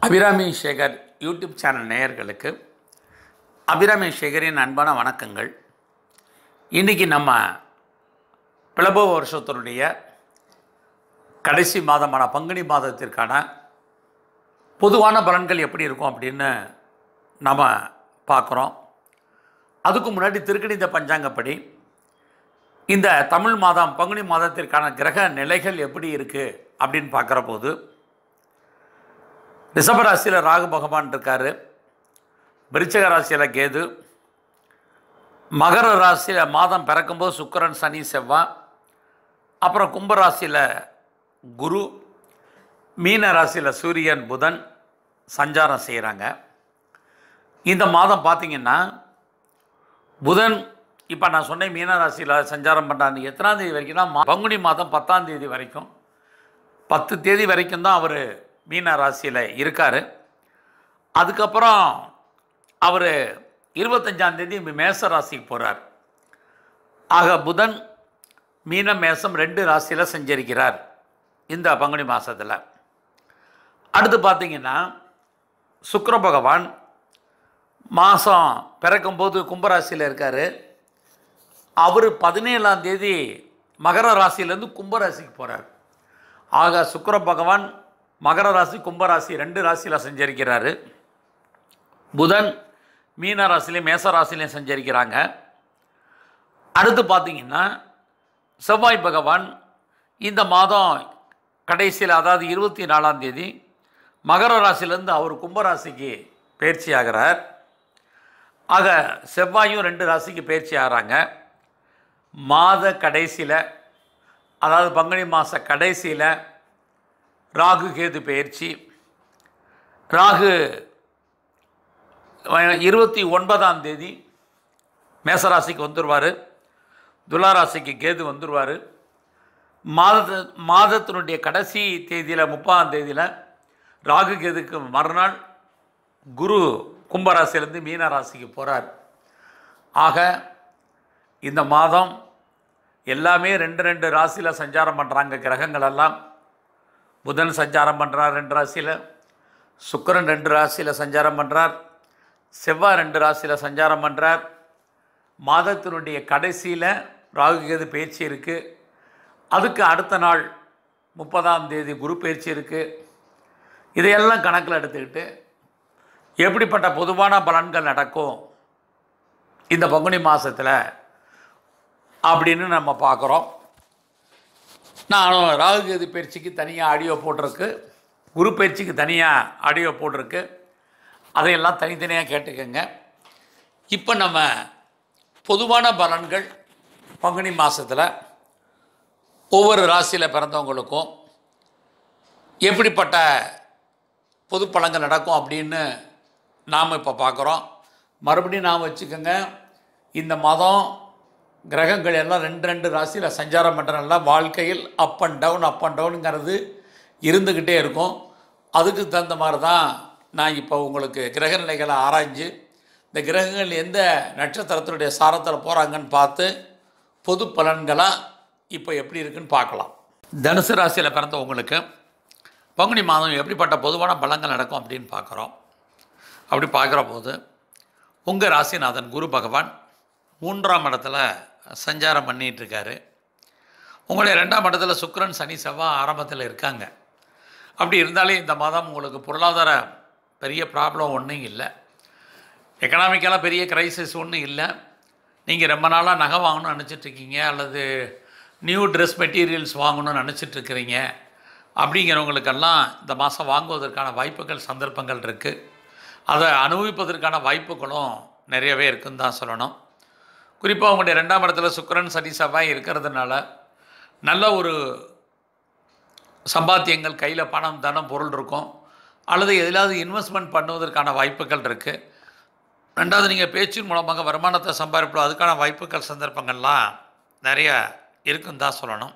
Abirami Sekar YouTube channel நேயர்களுக்கு அபிராமி சேகரின் அன்பான வணக்கங்கள் இன்றைக்கி நம்ம பிளபோ வருஷத்தினுடைய கடைசி மாதமான பங்குனி மாதத்திற்கான பொதுவான பலன்கள் எப்படி இருக்கும் அப்படின்னு நம்ம பார்க்குறோம் அதுக்கு முன்னாடி திருக்கணித பஞ்சாங்கப்படி இந்த தமிழ் மாதம் பங்குனி மாதத்திற்கான கிரக நிலைகள் எப்படி இருக்குது அப்படின்னு பார்க்குற போது ரிஷபராசியில் ராகு பகவான் இருக்கார் விருச்சக ராசியில் கேது மகர ராசியில் மாதம் பிறக்கும்போது சுக்கிரன் சனி செவ்வாய் அப்புறம் கும்பராசியில் குரு மீன ராசியில் சூரியன் புதன் சஞ்சாரம் செய்கிறாங்க இந்த மாதம் பார்த்திங்கன்னா புதன் இப்போ நான் சொன்னேன் மீன ராசியில் சஞ்சாரம் பண்ணுறாங்க எத்தனாம் தேதி வரைக்கும்னா மா- பங்குனி மாதம் பத்தாம் தேதி வரைக்கும் பத்து தேதி வரைக்கும் தான் அவர் மீன ராசியில் இருக்கார் அதுக்கப்புறம் அவர் இருபத்தஞ்சாம் தேதி மேச ராசிக்கு போகிறார் ஆக புதன் மீன மேசம் ரெண்டு ராசியில் சஞ்சரிக்கிறார் இந்த பங்குனி மாதத்தில் அடுத்து பார்த்தீங்கன்னா சுக்கிர பகவான் மாதம் பிறக்கும்போது கும்பராசியில் இருக்கார் அவர் பதினேழாம் தேதி மகர ராசியிலேருந்து கும்பராசிக்கு போகிறார் ஆக சுக்கிர பகவான் மகர ராசி கும்பராசி ரெண்டு ராசியில் சஞ்சரிக்கிறாரு புதன் மீன ராசிலையும் மேச ராசிலையும் சஞ்சரிக்கிறாங்க அடுத்து பார்த்தீங்கன்னா செவ்வாய் பகவான் இந்த மாதம் கடைசியில் அதாவது இருபத்தி நாலாம் தேதி மகர ராசியிலேருந்து அவர் கும்பராசிக்கு பயிற்சி ஆகிறார் ஆக செவ்வாயும் ரெண்டு ராசிக்கு பயிற்சி ஆகிறாங்க மாத கடைசியில் அதாவது பங்குனி மாத கடைசியில் ராகு கேது பயிற்சி ராகு அஹ், இருபத்தி ஒன்பதாம் தேதி மேசராசிக்கு வந்துடுவார் துளாராசிக்கு கேது வந்துடுவார் மாத மாதத்தினுடைய கடைசி தேதியில் முப்பதாம் தேதியில் ராகு கேதுக்கு மறுநாள் குரு கும்பராசிலேருந்து மீன ராசிக்கு போகிறார் ஆக இந்த மாதம் எல்லாமே ரெண்டு ரெண்டு ராசியில் சஞ்சாரம் பண்ணுறாங்க கிரகங்கள் எல்லாம் புதன் சஞ்சாரம் பண்ணுறார் ரெண்டு ராசியில் சுக்கிரன் ரெண்டு ராசியில் சஞ்சாரம் பண்ணுறார் செவ்வாய் ரெண்டு ராசியில் சஞ்சாரம் பண்ணுறார் மாதத்தினுடைய கடைசியில் ராகு கேது பயிற்சி இருக்குது அதுக்கு அடுத்த நாள் முப்பதாம் தேதி குரு பயிற்சி இருக்குது இதையெல்லாம் கணக்கில் எடுத்துக்கிட்டு எப்படிப்பட்ட பொதுவான பலன்கள் நடக்கும் இந்த பங்குனி மாதத்தில் அப்படின்னு நம்ம பார்க்குறோம் நானும் ராகுகேது பயிற்சிக்கு தனியாக ஆடியோ போட்டிருக்கு குரு பயிற்சிக்கு தனியாக ஆடியோ போட்டிருக்கு அதையெல்லாம் தனித்தனியாக கேட்டுக்கோங்க இப்போ நம்ம பொதுவான பலன்கள் பங்குனி மாதத்தில் ஒவ்வொரு ராசியில் பிறந்தவங்களுக்கும் எப்படிப்பட்ட பொது பலன்கள் நடக்கும் அப்படின்னு நாம் இப்போ பார்க்குறோம் மறுபடியும் நாம் வச்சுக்கோங்க இந்த மாதம் கிரகங்கள் எல்லாம் ரெண்டு ரெண்டு ராசியில் சஞ்சாரம் பண்ணுறனால வாழ்க்கையில் up and down up and டவுனுங்கிறது இருந்துக்கிட்டே இருக்கும் அதுக்கு தகுந்த மாதிரி தான் நான் இப்போ உங்களுக்கு கிரக நிலைகளை ஆராய்ஞ்சு இந்த கிரகங்கள் எந்த நட்சத்திரத்தினுடைய சாரத்தில் போகிறாங்கன்னு பார்த்து பொது பலன்களாக இப்போ எப்படி இருக்குன்னு பார்க்கலாம் தனுசு ராசியில் பிறந்தவங்களுக்கு பங்குனி மாதம் எப்படிப்பட்ட பொதுவான பலன்கள் நடக்கும் அப்படின்னு பார்க்குறோம் அப்படி பார்க்குற போது உங்கள் ராசிநாதன் குரு பகவான் மூன்றாம் இடத்துல சஞ்சாரம் பண்ணிட்டு இருக்காரு உங்களுடைய ரெண்டாம் இடத்துல சுக்கிரன் சனி செவ்வாய் ஆரம்பத்தில் இருக்காங்க அப்படி இருந்தாலே இந்த மாதம் உங்களுக்கு பொருளாதார பெரிய ப்ராப்ளம் ஒன்றும் இல்லை எக்கனாமிக்கலாக பெரிய கிரைசிஸ் ஒன்றும் இல்லை நீங்கள் ரொம்ப நாளாக நகை வாங்கணும்னு நினச்சிட்டு இருக்கீங்க அல்லது நியூ ட்ரெஸ் மெட்டீரியல்ஸ் வாங்கணும்னு நினச்சிட்டு இருக்கிறீங்க அப்படிங்கிறவங்களுக்கெல்லாம் இந்த மாதம் வாங்குவதற்கான வாய்ப்புகள் சந்தர்ப்பங்கள் இருக்குது அதை அனுபவிப்பதற்கான வாய்ப்புகளும் நிறையவே இருக்குன்னு தான் சொல்லணும் குறிப்பாக உங்களுடைய ரெண்டாம் இடத்துல சுக்கிரன் சனி செவ்வாய் இருக்கிறதுனால நல்ல ஒரு சம்பாத்தியங்கள் கையில் பணம் தனம் பொருள் இருக்கும் அல்லது எதிலாவது இன்வெஸ்ட்மெண்ட் பண்ணுவதற்கான வாய்ப்புகள் இருக்குது ரெண்டாவது நீங்கள் பேச்சின் மூலமாக வருமானத்தை சம்பாதிப்போம் அதுக்கான வாய்ப்புகள் சந்தர்ப்பங்கள்லாம் நிறைய இருக்குன்னு தான் சொல்லணும்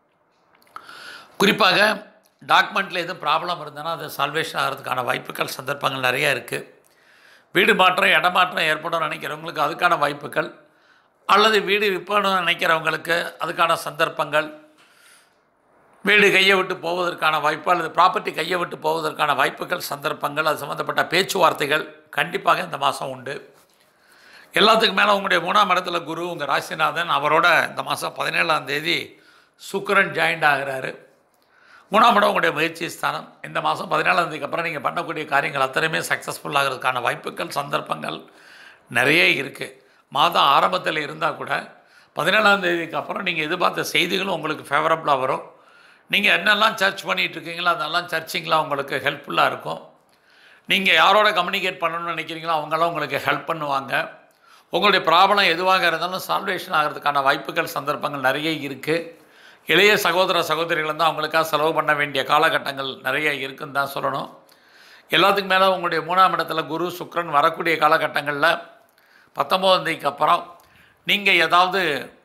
குறிப்பாக டாக்குமெண்ட்டில் எதுவும் ப்ராப்ளம் இருந்ததுன்னா அது சால்வேஷன் ஆகிறதுக்கான வாய்ப்புகள் சந்தர்ப்பங்கள் நிறையா இருக்குது வீடு மாற்றம் இடமாற்றம் ஏற்படும் நினைக்கிறவங்களுக்கு அதுக்கான வாய்ப்புகள் அல்லது வீடு விற்பணும்னு நினைக்கிறவங்களுக்கு அதுக்கான சந்தர்ப்பங்கள் வீடு கையை விட்டு போவதற்கான வாய்ப்பு அல்லது ப்ராப்பர்ட்டி கையை விட்டு போவதற்கான வாய்ப்புகள் சந்தர்ப்பங்கள் அது சம்மந்தப்பட்ட பேச்சுவார்த்தைகள் கண்டிப்பாக இந்த மாதம் உண்டு எல்லாத்துக்கும் மேலே உங்களுடைய மூணாம் இடத்துல குரு உங்கள் ராசிநாதன் அவரோட இந்த மாதம் பதினேழாம் தேதி சுக்கிரன் ஜாயிண்ட் ஆகிறாரு மூணாம் இடம் உங்களுடைய முயற்சி ஸ்தானம் இந்த மாதம் பதினேழாம் தேதிக்கு அப்புறம் நீங்கள் பண்ணக்கூடிய காரியங்கள் அத்தனையுமே சக்ஸஸ்ஃபுல் ஆகிறதுக்கான வாய்ப்புகள் சந்தர்ப்பங்கள் நிறைய இருக்குது மாதம் ஆரம்பத்தில் இருந்தால் கூட பதினேழாம் தேதிக்கு அப்புறம் நீங்கள் எதிர்பார்த்த செய்திகளும் உங்களுக்கு ஃபேவரபுளாக வரும் நீங்கள் என்னெல்லாம் சர்ச் பண்ணிகிட்டு இருக்கீங்களோ அதெல்லாம் சர்ச்சிங்லாம் உங்களுக்கு ஹெல்ப்ஃபுல்லாக இருக்கும் நீங்கள் யாரோட கம்யூனிகேட் பண்ணணும்னு நினைக்கிறீங்களோ அவங்களாம் உங்களுக்கு ஹெல்ப் பண்ணுவாங்க உங்களுடைய ப்ராப்ளம் எதுவாக இருந்தாலும் சால்வேஷன் ஆகிறதுக்கான வாய்ப்புகள் சந்தர்ப்பங்கள் நிறைய இருக்குது இளைய சகோதர சகோதரிகள் வந்து அவங்களுக்காக செலவு பண்ண வேண்டிய காலகட்டங்கள் நிறைய இருக்குன்னு தான் சொல்லணும் எல்லாத்துக்கும் மேலே உங்களுடைய மூணாம் இடத்துல குரு சுக்கிரன் வரக்கூடிய காலகட்டங்களில் பத்தொம்போதாம் தேதிக்கு அப்புறம் நீங்கள் ஏதாவது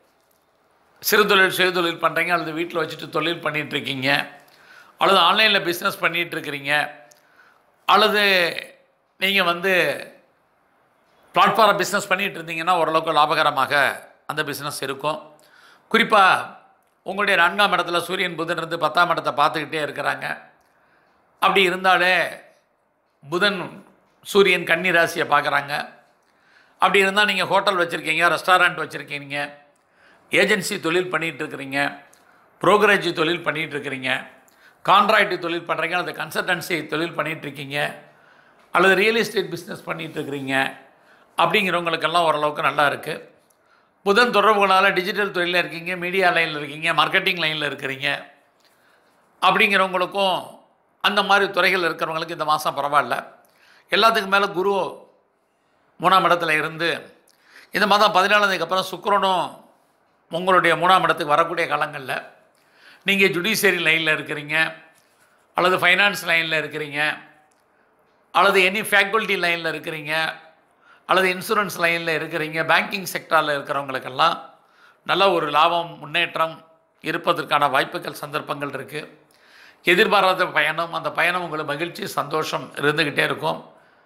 சிறு தொழில் சுய தொழில் பண்ணுறீங்க அல்லது வீட்டில் வச்சுட்டு தொழில் பண்ணிட்டு இருக்கீங்க அல்லது ஆன்லைனில் பிஸ்னஸ் பண்ணிகிட்டு இருக்கிறீங்க அல்லது நீங்கள் வந்து பிளாட்ஃபார்ம் பிஸ்னஸ் பண்ணிகிட்டு இருந்தீங்கன்னா ஓரளவுக்கு லாபகரமாக அந்த பிஸ்னஸ் இருக்கும் குறிப்பாக உங்களுடைய நான்காம் இடத்துல சூரியன் புதன் இருந்து பத்தாம் இடத்தை பார்த்துக்கிட்டே இருக்கிறாங்க அப்படி இருந்தாலே புதன் சூரியன் கன்னி ராசியை பார்க்குறாங்க அப்படி இருந்தால் நீங்கள் ஹோட்டல் வச்சுருக்கீங்க ரெஸ்டாரண்ட் வச்சுருக்கீங்க ஏஜென்சி தொழில் பண்ணிகிட்டு இருக்கிறீங்க ப்ரோக்கரேஜ் தொழில் பண்ணிகிட்டு இருக்கிறீங்க கான்ட்ராக்ட் தொழில் பண்ணுறீங்க அல்லது கன்சல்டன்சி தொழில் பண்ணிகிட்டு இருக்கீங்க அல்லது ரியல் எஸ்டேட் பிஸ்னஸ் பண்ணிகிட்டு இருக்கிறீங்க அப்படிங்கிறவங்களுக்கெல்லாம் ஓரளவுக்கு நல்லா இருக்குது புதன் தொடர்புகளால் டிஜிட்டல் தொழிலில் இருக்கீங்க மீடியா லைனில் இருக்கீங்க மார்க்கெட்டிங் லைனில் இருக்கிறீங்க அப்படிங்கிறவங்களுக்கும் அந்த மாதிரி துறைகள் இருக்கிறவங்களுக்கு இந்த மாதம் பரவாயில்ல எல்லாத்துக்கும் மேலே குரு மூணாம் இடத்துல இருந்து இந்த மாதம் பதினாலாந்தேதிக்கு அப்புறம் சுக்கிரனும் உங்களுடைய மூணாம் இடத்துக்கு வரக்கூடிய காலங்களில் நீங்கள் ஜுடிஷியரி லைனில் இருக்கிறீங்க அல்லது ஃபைனான்ஸ் லைனில் இருக்கிறீங்க அல்லது எனி ஃபேக்கல்ட்டி லைனில் இருக்கிறீங்க அல்லது இன்சூரன்ஸ் லைனில் இருக்கிறீங்க பேங்கிங் செக்டாரில் இருக்கிறவங்களுக்கெல்லாம் நல்ல ஒரு லாபம் முன்னேற்றம் இருப்பதற்கான வாய்ப்புகள் சந்தர்ப்பங்கள் இருக்குது எதிர்பாராத பயணம் அந்த பயணம் உங்களுக்கு மகிழ்ச்சி சந்தோஷம் இருந்துக்கிட்டே இருக்கும்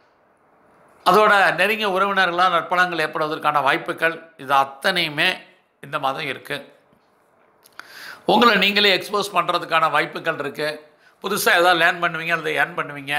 அதோட நெருங்கிய உறவினர்களால் நற்பலங்கள் ஏற்படுவதற்கான வாய்ப்புகள் இது அத்தனையுமே இந்த மாதம் இருக்குது உங்களை நீங்களே எக்ஸ்போஸ் பண்ணுறதுக்கான வாய்ப்புகள் இருக்குது புதுசாக ஏதாவது லேர்ன் பண்ணுவீங்க அல்லது ஏர்ன் பண்ணுவீங்க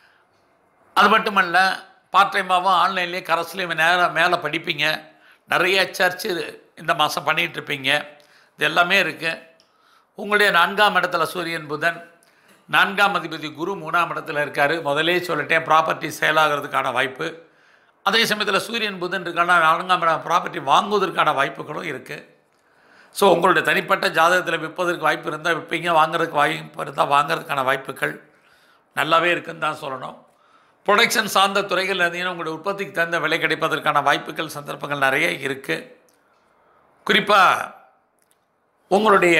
அது மட்டுமல்ல பார்ட் டைமாகவும் ஆன்லைன்லேயே கரஸ்லேயும் நேராக மேலே படிப்பீங்க நிறைய சர்ச்சு இந்த மாதம் பண்ணிகிட்டு இருப்பீங்க இது எல்லாமே இருக்குது உங்களுடைய நான்காம் இடத்துல சூரியன் புதன் நான்காம் அதிபதி குரு மூணாம் இடத்துல இருக்கார் முதலே சொல்லிட்டேன் ப்ராப்பர்ட்டி சேல் ஆகிறதுக்கான வாய்ப்பு அதே சமயத்தில் சூரியன் புதன் இருக்கான நான்காம் இடம் ப்ராப்பர்ட்டி வாங்குவதற்கான வாய்ப்புகளும் இருக்குது ஸோ உங்களுடைய தனிப்பட்ட ஜாதகத்தில் விற்பதற்கு வாய்ப்பு இருந்தால் விற்பீங்க வாங்குறதுக்கு வாய்ப்பு இருந்தால் வாங்குறதுக்கான வாய்ப்புகள் நல்லாவே இருக்குன்னு தான் சொல்லணும் ப்ரொடக்ஷன் சார்ந்த துறைகள் இருந்தீங்கன்னா உங்களுடைய உற்பத்திக்கு தகுந்த விலை கிடைப்பதற்கான வாய்ப்புகள் சந்தர்ப்பங்கள் நிறைய இருக்குது குறிப்பாக உங்களுடைய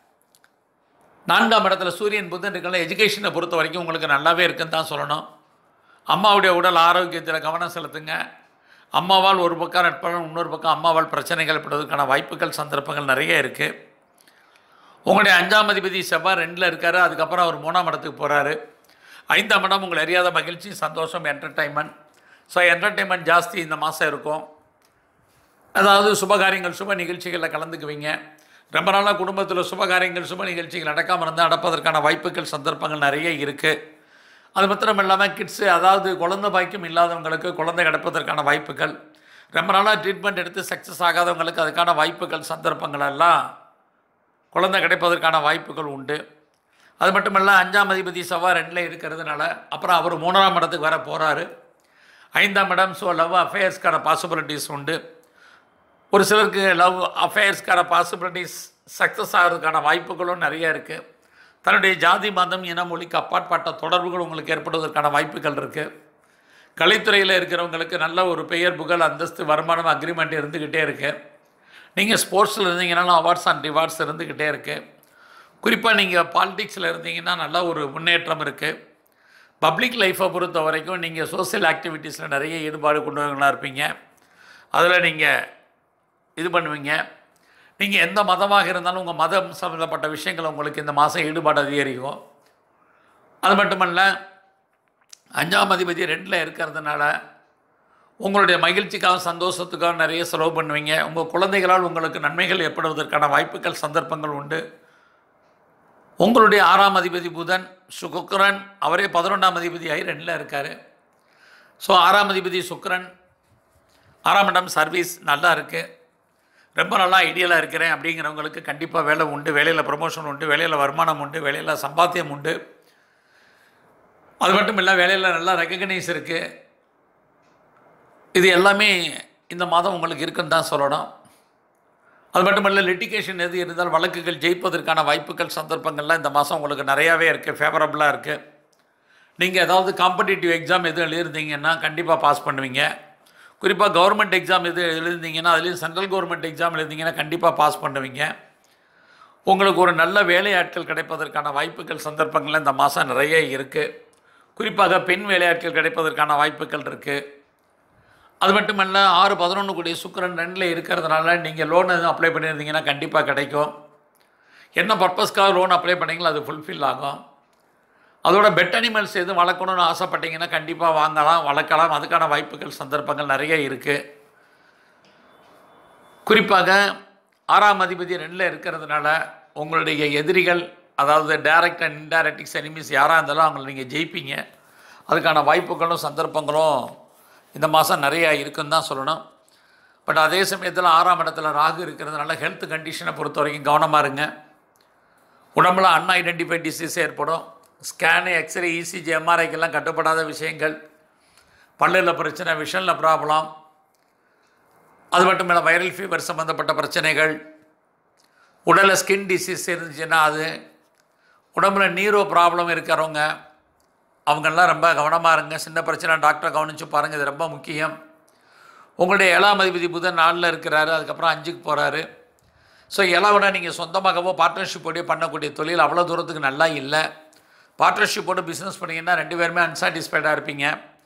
நான்காம் இடத்துல சூரியன் புதன் இருக்கலாம் எஜுகேஷனை பொறுத்த வரைக்கும் உங்களுக்கு நல்லாவே இருக்குன்னு தான் சொல்லணும் அம்மாவுடைய உடல் ஆரோக்கியத்தில் கவனம் செலுத்துங்க அம்மாவால் ஒரு பக்கம் நட்பலன் இன்னொரு பக்கம் அம்மாவால் பிரச்சனைகள் ஏற்படுவதற்கான வாய்ப்புகள் சந்தர்ப்பங்கள் நிறைய இருக்குது உங்களுடைய அஞ்சாம் அதிபதி செவ்வாய் ரெண்டில் இருக்கார் அதுக்கப்புறம் அவர் மூணாம் இடத்துக்கு போகிறாரு ஐந்தாம் இடம் உங்களை அறியாத மகிழ்ச்சி சந்தோஷம் என்டர்டைன்மெண்ட் ஸோ என்டர்டைன்மெண்ட் ஜாஸ்தி இந்த மாதம் இருக்கும் அதாவது சுபகாரியங்கள் சுப நிகழ்ச்சிகளில் கலந்துக்குவீங்க ரொம்ப நாளாக குடும்பத்தில் சுபகாரியங்கள் சுப நிகழ்ச்சிகள் நடக்காமல் இருந்தால் நடப்பதற்கான வாய்ப்புகள் சந்தர்ப்பங்கள் நிறைய இருக்குது அது மாத்திரம் இல்லாமல் கிட்ஸு அதாவது குழந்தை பாய்க்கும் இல்லாதவங்களுக்கு குழந்தை கிடைப்பதற்கான வாய்ப்புகள் ரொம்ப நாளாக ட்ரீட்மெண்ட் எடுத்து சக்ஸஸ் ஆகாதவங்களுக்கு அதுக்கான வாய்ப்புகள் சந்தர்ப்பங்கள் எல்லாம் குழந்தை கிடைப்பதற்கான வாய்ப்புகள் உண்டு அது மட்டுமல்ல அஞ்சாம் அதிபதி செவ்வாய் ரெண்டில் இருக்கிறதுனால அப்புறம் அவர் மூணாம் இடத்துக்கு வர போகிறாரு ஐந்தாம் இடம் ஸோ லவ் அஃபேர்ஸ்க்கான பாசிபிலிட்டிஸ் உண்டு ஒரு சிலருக்கு லவ் அஃபேர்ஸ்க்கான பாசிபிலிட்டிஸ் சக்ஸஸ் ஆகிறதுக்கான வாய்ப்புகளும் நிறைய இருக்குது தன்னுடைய ஜாதி மதம் இன மொழிக்கு அப்பாற்பட்ட தொடர்புகள் உங்களுக்கு ஏற்படுவதற்கான வாய்ப்புகள் இருக்குது கலைத்துறையில் இருக்கிறவங்களுக்கு நல்ல ஒரு பெயர் புகழ் அந்தஸ்து வருமானம் அக்ரிமெண்ட் இருந்துக்கிட்டே இருக்குது நீங்கள் ஸ்போர்ட்ஸில் இருந்தீங்கன்னாலும் அவார்ட்ஸ் அண்ட் ரிவார்ட்ஸ் இருந்துக்கிட்டே இருக்குது குறிப்பாக நீங்கள் பாலிடிக்ஸில் இருந்தீங்கன்னா நல்ல ஒரு முன்னேற்றம் இருக்குது பப்ளிக் லைஃப்பை பொறுத்த வரைக்கும் நீங்கள் சோஷியல் ஆக்டிவிட்டீஸில் நிறைய ஈடுபாடு கொண்டவங்களாக இருப்பீங்க அதில் நீங்கள் இது பண்ணுவீங்க நீங்கள் எந்த மதமாக இருந்தாலும் உங்கள் மதம் சம்மந்தப்பட்ட விஷயங்கள் உங்களுக்கு இந்த மாதம் ஈடுபாடு அதிகரிக்கும் அது மட்டுமல்ல அஞ்சாம் அதிபதி ரெண்டில் இருக்கிறதுனால உங்களுடைய மகிழ்ச்சிக்காக சந்தோஷத்துக்காக நிறைய செலவு பண்ணுவீங்க உங்கள் குழந்தைகளால் உங்களுக்கு நன்மைகள் ஏற்படுவதற்கான வாய்ப்புகள் சந்தர்ப்பங்கள் உண்டு உங்களுடைய ஆறாம் அதிபதி புதன் சுக்குரன் அவரே பதினொன்றாம் அதிபதி ஆகி ரெண்டில் இருக்கார் ஸோ ஆறாம் அதிபதி சுக்கிரன் ஆறாம் இடம் சர்வீஸ் நல்லா இருக்குது ரொம்ப நல்லா ஐடியலாக இருக்கிறேன் அப்படிங்கிறவங்களுக்கு கண்டிப்பாக வேலை உண்டு வேலையில் ப்ரொமோஷன் உண்டு வேலையில் வருமானம் உண்டு வேலையில் சம்பாத்தியம் உண்டு அது மட்டும் இல்லை வேலையில் நல்லா ரெக்கக்னைஸ் இருக்குது இது எல்லாமே இந்த மாதம் உங்களுக்கு இருக்குன்னு தான் சொல்லணும் அது மட்டும் இல்லை லிட்டிகேஷன் எது இருந்தால் வழக்குகள் ஜெயிப்பதற்கான வாய்ப்புகள் சந்தர்ப்பங்கள்லாம் இந்த மாதம் உங்களுக்கு நிறையாவே இருக்குது ஃபேவரபுளாக இருக்குது நீங்கள் ஏதாவது காம்படிட்டிவ் எக்ஸாம் எதுவும் எழுதிருந்தீங்கன்னா கண்டிப்பாக பாஸ் பண்ணுவீங்க குறிப்பாக கவர்மெண்ட் எக்ஸாம் எது எழுதிருந்தீங்கன்னா அதுலேயும் சென்ட்ரல் கவர்மெண்ட் எக்ஸாம் எழுதிங்கன்னா கண்டிப்பாக பாஸ் பண்ணுவீங்க உங்களுக்கு ஒரு நல்ல வேலையாட்கள் கிடைப்பதற்கான வாய்ப்புகள் சந்தர்ப்பங்கள்லாம் இந்த மாதம் நிறைய இருக்குது குறிப்பாக பெண் வேலையாட்கள் கிடைப்பதற்கான வாய்ப்புகள் இருக்குது அது மட்டுமல்ல ஆறு பதினொன்று கூடிய சுக்கிரன் ரெண்டில் இருக்கிறதுனால நீங்கள் லோன் எதுவும் அப்ளை பண்ணியிருந்தீங்கன்னா கண்டிப்பாக கிடைக்கும் என்ன பர்பஸ்க்காக லோன் அப்ளை பண்ணீங்களோ அது ஃபுல்ஃபில் ஆகும் அதோட பெட் அனிமல்ஸ் எதுவும் வளர்க்கணும்னு ஆசைப்பட்டீங்கன்னா கண்டிப்பாக வாங்கலாம் வளர்க்கலாம் அதுக்கான வாய்ப்புகள் சந்தர்ப்பங்கள் நிறைய இருக்குது குறிப்பாக ஆறாம் அதிபதி ரெண்டில் இருக்கிறதுனால உங்களுடைய எதிரிகள் அதாவது டைரக்ட் அண்ட் இன்டைரக்டிக்ஸ் எனிமீஸ் யாராக இருந்தாலும் அவங்கள நீங்கள் ஜெயிப்பீங்க அதுக்கான வாய்ப்புகளும் சந்தர்ப்பங்களும் இந்த மாதம் நிறையா இருக்குன்னு தான் சொல்லணும் பட் அதே சமயத்தில் ஆறாம் இடத்துல ராகு இருக்கிறதுனால ஹெல்த் கண்டிஷனை பொறுத்த வரைக்கும் கவனமாக இருங்க உடம்புல அன்ஐடென்டிஃபைட் டிசீஸ் ஏற்படும் ஸ்கேனு எக்ஸ்ரே இசிஜி எம்ஆர்ஐக்கெல்லாம் கட்டுப்படாத விஷயங்கள் பல்லில் பிரச்சனை விஷனில் ப்ராப்ளம் அது மட்டும் இல்லை வைரல் ஃபீவர் சம்மந்தப்பட்ட பிரச்சனைகள் உடலில் ஸ்கின் டிசீஸ் இருந்துச்சுன்னா அது உடம்புல நீரோ ப்ராப்ளம் இருக்கிறவங்க அவங்கெல்லாம் ரொம்ப கவனமாக இருங்க சின்ன பிரச்சனை டாக்டரை கவனித்து பாருங்கள் இது ரொம்ப முக்கியம் உங்களுடைய ஏழாம் அதிபதி புதன் நாளில் இருக்கிறாரு அதுக்கப்புறம் அஞ்சுக்கு போகிறாரு ஸோ இளவனை நீங்கள் சொந்தமாகவோ பார்ட்னர்ஷிப்போடய பண்ணக்கூடிய தொழில் அவ்வளோ தூரத்துக்கு நல்லா இல்லை பார்ட்னர்ஷிப்போடு பிஸ்னஸ் பண்ணிங்கன்னா ரெண்டு பேருமே அன்சாட்டிஸ்ஃபைடாக இருப்பீங்க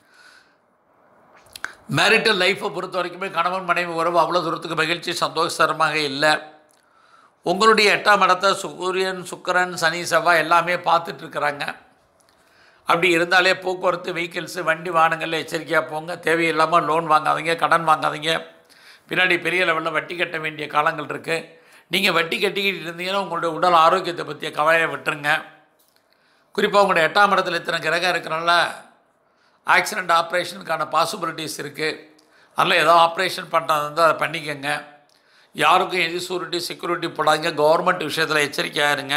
மேரிட்டல் லைஃப்பை பொறுத்த வரைக்குமே கணவன் மனைவி உறவு அவ்வளோ தூரத்துக்கு மகிழ்ச்சி சந்தோஷகரமாக இல்லை உங்களுடைய எட்டாம் இடத்தை சூரியன் சுக்கிரன் சனி செவ்வாய் எல்லாமே பார்த்துட்டு இருக்கிறாங்க அப்படி இருந்தாலே போக்குவரத்து வெஹிக்கிள்ஸு வண்டி வாகனங்களில் எச்சரிக்கையாக போங்க தேவையில்லாமல் லோன் வாங்காதீங்க கடன் வாங்காதீங்க பின்னாடி பெரிய லெவலில் வட்டி கட்ட வேண்டிய காலங்கள் இருக்குது நீங்கள் வட்டி கட்டிக்கிட்டு இருந்தீங்கன்னா உங்களுடைய உடல் ஆரோக்கியத்தை பற்றிய கவலையை விட்டுருங்க குறிப்பாக உங்களுடைய எட்டாம் இடத்துல இத்தனை கிரகம் இருக்கிறனால ஆக்சிடெண்ட் ஆப்ரேஷனுக்கான பாசிபிலிட்டிஸ் இருக்குது அதில் ஏதோ ஆப்ரேஷன் பண்ணுறது இருந்தால் அதை பண்ணிக்கோங்க யாருக்கும் எது சூரிட்டி செக்யூரிட்டி போடாதீங்க கவர்மெண்ட் விஷயத்தில் எச்சரிக்கையாக இருங்க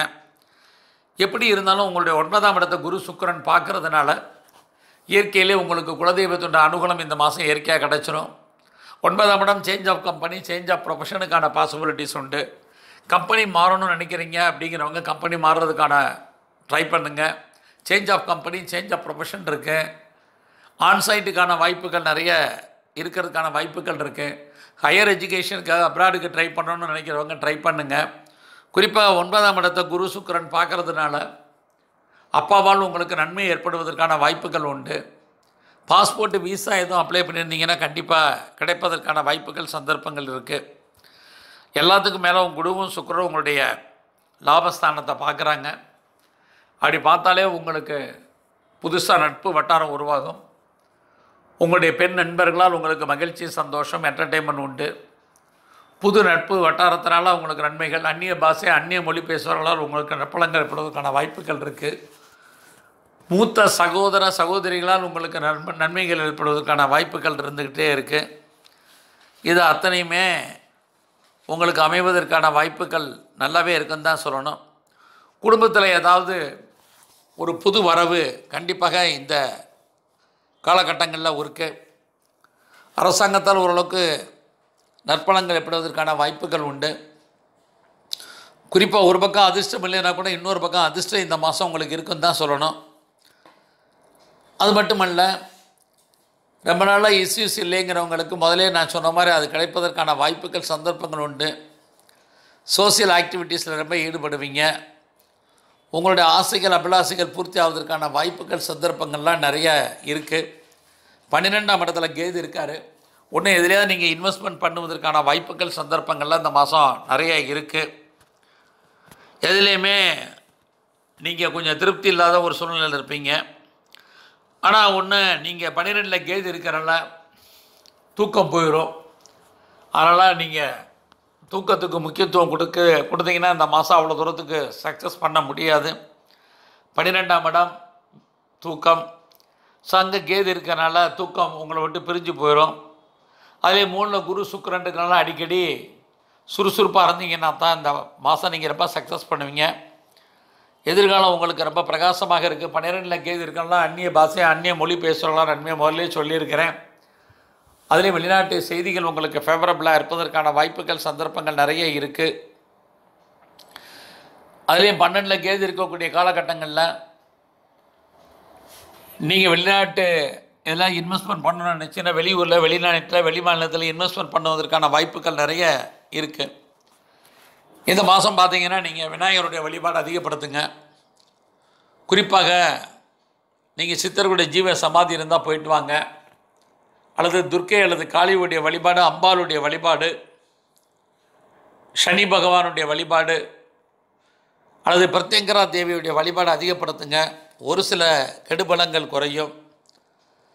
எப்படி இருந்தாலும் உங்களுடைய ஒன்பதாம் இடத்தை குரு சுக்கிரன் பார்க்கறதுனால இயற்கையிலே உங்களுக்கு குலதெய்வத்தோட அனுகூலம் இந்த மாதம் இயற்கையாக கிடச்சிரும் ஒன்பதாம் இடம் change of company change of ப்ரொஃபஷனுக்கான பாசிபிலிட்டிஸ் உண்டு கம்பெனி மாறணும்னு நினைக்கிறீங்க அப்படிங்கிறவங்க கம்பெனி மாறுறதுக்கான ட்ரை பண்ணுங்கள் change of company change of profession இருக்குது ஆன்சைட்டுக்கான வாய்ப்புகள் நிறைய இருக்கிறதுக்கான வாய்ப்புகள் இருக்குது ஹையர் எஜுகேஷனுக்காக அப்ராடுக்கு ட்ரை பண்ணணும்னு நினைக்கிறவங்க ட்ரை பண்ணுங்கள் குறிப்பாக ஒன்பதாம் இடத்தை குரு சுக்கிரன் பார்க்கறதுனால அப்பாவால் உங்களுக்கு நன்மை ஏற்படுவதற்கான வாய்ப்புகள் உண்டு பாஸ்போர்ட் விசா எதுவும் அப்ளை பண்ணியிருந்தீங்கன்னா கண்டிப்பாக கிடைப்பதற்கான வாய்ப்புகள் சந்தர்ப்பங்கள் இருக்குது எல்லாத்துக்கும் மேலே உங்கள் குருவும் சுக்கிரரும் உங்களுடைய லாபஸ்தானத்தை பார்க்குறாங்க அப்படி பார்த்தாலே உங்களுக்கு புதுசாக நட்பு வட்டாரம் உருவாகும் உங்களுடைய பெண் நண்பர்களால் உங்களுக்கு மகிழ்ச்சி சந்தோஷம் என்டர்டெயின்மெண்ட் உண்டு புது நட்பு வட்டாரத்தினால உங்களுக்கு நன்மைகள் அந்நிய பாஷை அந்நிய மொழி பேசுபவர்களால் உங்களுக்கு நற்பலங்கள் ஏற்படுவதற்கான வாய்ப்புகள் இருக்குது மூத்த சகோதர சகோதரிகளால் உங்களுக்கு நன்ம நன்மைகள் ஏற்படுவதற்கான வாய்ப்புகள் இருந்துக்கிட்டே இருக்குது இது அத்தனையுமே உங்களுக்கு அமைவதற்கான வாய்ப்புகள் நல்லாவே இருக்குன்னு தான் சொல்லணும் குடும்பத்தில் ஏதாவது ஒரு புது வரவு கண்டிப்பாக இந்த காலகட்டங்களில் இருக்கு அரசாங்கத்தால் ஓரளவுக்கு நற்பலங்கள் ஏற்படுவதற்கான வாய்ப்புகள் உண்டு குறிப்பாக ஒரு பக்கம் அதிர்ஷ்டம் இல்லைன்னா கூட இன்னொரு பக்கம் அதிர்ஷ்டம் இந்த மாதம் உங்களுக்கு இருக்குன்னு தான் சொல்லணும் அது மட்டுமல்ல ரொம்ப நாளாக இஷ்யூஸ் இல்லைங்கிறவங்களுக்கு முதலே நான் சொன்ன மாதிரி அது கிடைப்பதற்கான வாய்ப்புகள் சந்தர்ப்பங்கள் உண்டு சோசியல் ஆக்டிவிட்டீஸில் ரொம்ப ஈடுபடுவீங்க உங்களுடைய ஆசைகள் அபிலாசைகள் பூர்த்தி ஆவதற்கான வாய்ப்புகள் சந்தர்ப்பங்கள்லாம் நிறைய இருக்குது பன்னிரெண்டாம் இடத்துல கேது இருக்கார் ஒன்று எதுலையாவது நீங்கள் இன்வெஸ்ட்மெண்ட் பண்ணுவதற்கான வாய்ப்புகள் சந்தர்ப்பங்கள்லாம் இந்த மாதம் நிறைய இருக்குது எதுலேயுமே நீங்கள் கொஞ்சம் திருப்தி இல்லாத ஒரு சூழ்நிலையில் இருப்பீங்க ஆனால் ஒன்று நீங்கள் பன்னிரெண்டில் கேது இருக்கிறனால தூக்கம் போயிடும் அதனால் நீங்கள் தூக்கத்துக்கு முக்கியத்துவம் கொடுக்க கொடுத்தீங்கன்னா இந்த மாதம் அவ்வளோ தூரத்துக்கு சக்ஸஸ் பண்ண முடியாது பன்னிரெண்டாம் இடம் தூக்கம் ஸோ அங்கே கேது இருக்கறனால தூக்கம் உங்களை விட்டு பிரிஞ்சு போயிடும் அதே மூணில் குரு சுக்கிரன் இருக்கறனால அடிக்கடி சுறுசுறுப்பாக இருந்தீங்கன்னா தான் இந்த மாதம் நீங்கள் ரொம்ப சக்ஸஸ் பண்ணுவீங்க எதிர்காலம் உங்களுக்கு ரொம்ப பிரகாசமாக இருக்குது பன்னிரெண்டில் கேது இருக்கனால அந்நிய பாஷை அந்நிய மொழி பேசுகிறவங்களாம் நன்மையை முதல்ல சொல்லியிருக்கிறேன் அதுலேயும் வெளிநாட்டு செய்திகள் உங்களுக்கு ஃபேவரபுளாக இருப்பதற்கான வாய்ப்புகள் சந்தர்ப்பங்கள் நிறைய இருக்குது அதுலேயும் பன்னெண்டில் கேது இருக்கக்கூடிய காலகட்டங்களில் நீங்கள் வெளிநாட்டு இதெல்லாம் இன்வெஸ்ட்மெண்ட் பண்ணணும்னு நினச்சிங்கன்னா வெளியூரில் வெளிநாட்டில் வெளி மாநிலத்தில் இன்வெஸ்ட்மெண்ட் பண்ணுவதற்கான வாய்ப்புகள் நிறைய இருக்குது இந்த மாதம் பார்த்தீங்கன்னா நீங்கள் விநாயகருடைய வழிபாடு அதிகப்படுத்துங்க குறிப்பாக நீங்கள் சித்தர்களுடைய ஜீவ சமாதி இருந்தால் போயிட்டு வாங்க அல்லது துர்க்கை அல்லது காளியுடைய வழிபாடு அம்பாளுடைய வழிபாடு சனி பகவானுடைய வழிபாடு அல்லது பிரத்யங்கரா தேவியுடைய வழிபாடு அதிகப்படுத்துங்க ஒரு சில கெடுபலங்கள் குறையும்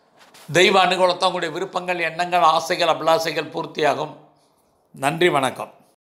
தெய்வ அனுகூலத்தான் உங்களுடைய விருப்பங்கள் எண்ணங்கள் ஆசைகள் அபிலாசைகள் பூர்த்தியாகும் நன்றி வணக்கம்